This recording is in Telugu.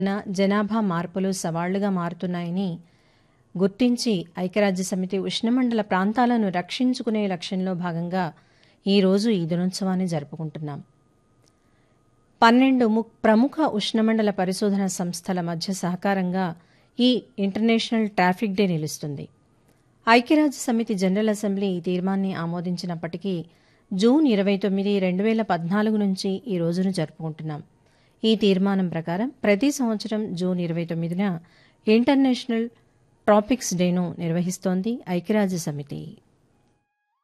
న- జనాభా మార్పులు సవాళ్లుగా మారుతున్నాయని గుర్తించి ఐక్యరాజ్య సమితి ఉష్ణమండల ప్రాంతాలను రక్షించుకునే లక్ష్యంలో భాగంగా ఈరోజు ఈ దినోత్సవాన్ని జరుపుకుంటున్నాం పన్నెండు ము ప్రముఖ ఉష్ణమండల పరిశోధన సంస్థల మధ్య సహకారంగా ఈ ఇంటర్నేషనల్ ట్రాఫిక్ డే నిలుస్తుంది ఐక్యరాజ్య సమితి జనరల్ అసెంబ్లీ ఈ తీర్మాన్ని ఆమోదించినప్పటికీ జూన్ ఇరవై తొమ్మిది రెండు వేల పద్నాలుగు నుంచి ఈ రోజును జరుపుకుంటున్నాం ఈ తీర్మానం ప్రకారం ప్రతి సంవత్సరం జూన్ ఇరవై తొమ్మిదిన ఇంటర్నేషనల్ ట్రాపిక్స్ డేను నిర్వహిస్తోంది ఐక్యరాజ్య సమితి